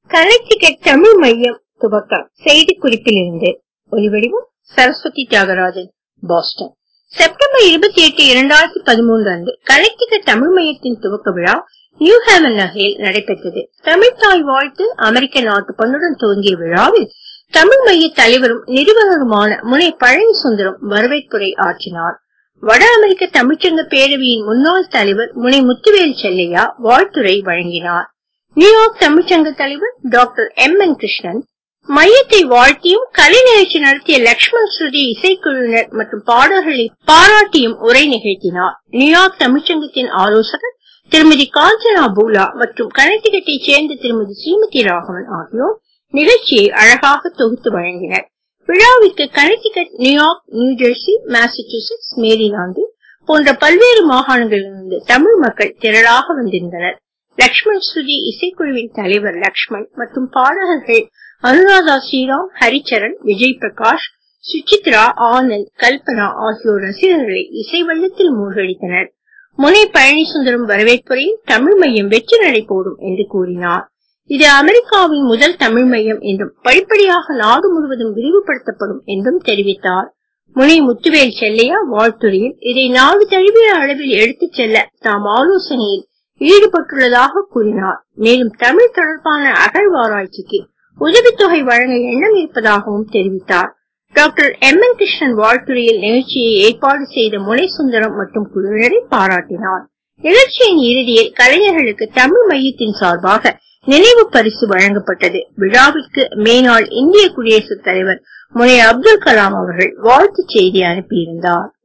Connecticut Tamil மையம் துவக்கம் செய்தி குறிப்பிலிருந்து ஒலிவடிவம் சரஸ்வதி தியாகராஜன் பாஸ்டன் செப்டம்பர் இருபத்தி எட்டு இரண்டாயிரத்தி பதிமூன்று அன்று கனெக்டிகட் தமிழ் மையத்தின் துவக்க விழா நியூ ஹேவன் நகரில் நடைபெற்றது தமிழ்தாய் வாழ்த்து அமெரிக்க நாட்டு பண்ணுடன் துவங்கிய விழாவில் தமிழ் மைய தலைவரும் நிறுவனருமான முனை பழனி சுந்தரம் வரவேற்புரை ஆற்றினார் வட அமெரிக்க தமிழ்ச்சங்க பேரவையின் முன்னாள் தலைவர் முனை முத்துவேல் செல்லையா வாழ்த்துரை வழங்கினார் நியூயார்க் தமிழ்ச்சங்க தலைவர் டாக்டர் எம் என் கிருஷ்ணன் மையத்தை வாழ்த்தியும் கலை நிகழ்ச்சி நடத்திய லக்ஷ்மண் ஸ்ருதி இசைக்குழுவினர் மற்றும் பாடல்களை பாராட்டியும் உரை நிகழ்த்தினார் நியூயார்க் தமிழ்ச்சங்கத்தின் ஆலோசகர் திருமதி காஞ்சனா பூலா மற்றும் கனெக்டிகட்டை சேர்ந்த திருமதி ஸ்ரீமதி ராகவன் ஆகியோர் நிகழ்ச்சியை அழகாக தொகுத்து வழங்கினர் விழாவிற்கு Connecticut New York New Jersey Massachusetts Maryland போன்ற பல்வேறு மாகாணங்களிலிருந்து தமிழ் மக்கள் திரளாக வந்திருந்தனர் லக்ஷ்மண் ஸ்ருதி இசைக்குழுவின் தலைவர் லக்ஷ்மண் மற்றும் பாடகர்கள் அனுராதா ஸ்ரீராம் ஹரிச்சரன் விஜய் பிரகாஷ் சுசித்ரா ஆனந்த் கல்பனா ஆகியோர் ரசிகர்களை இசை வெள்ளத்தில் மூழ்கடித்தனர் முனை பழனிசுந்தரம் வரவேற்புரையில் தமிழ் மையம் வெற்றி நடை போடும் என்று கூறினார் இது அமெரிக்காவின் முதல் தமிழ் மையம் என்றும் படிப்படியாக நாடு முழுவதும் விரிவுபடுத்தப்படும் என்றும் தெரிவித்தார் முனை முத்துவேல் செல்லையா வாழ்த்துறையில் இதை நாடு தழுவிய அளவில் எடுத்துச் செல்ல தாம் ஆலோசனையில் ஈடுபட்டுள்ளதாக கூறினார் மேலும் தமிழ் தொடர்பான அகழ்வாராய்ச்சிக்கு உதவித்தொகை வழங்க எண்ணம் இருப்பதாகவும் தெரிவித்தார் டாக்டர் எம் என் கிருஷ்ணன் வாழ்த்துறையில் நிகழ்ச்சியை ஏற்பாடு செய்த முனை சுந்தரம் மற்றும் குழுவினரை பாராட்டினார் நிகழ்ச்சியின் இறுதியில் கலைஞர்களுக்கு தமிழ் மையத்தின் சார்பாக நினைவு பரிசு வழங்கப்பட்டது விழாவிற்கு மேனாள் இந்திய குடியரசுத் தலைவர் முனை அப்துல் கலாம் அவர்கள் வாழ்த்துச் செய்தி அனுப்பியிருந்தார்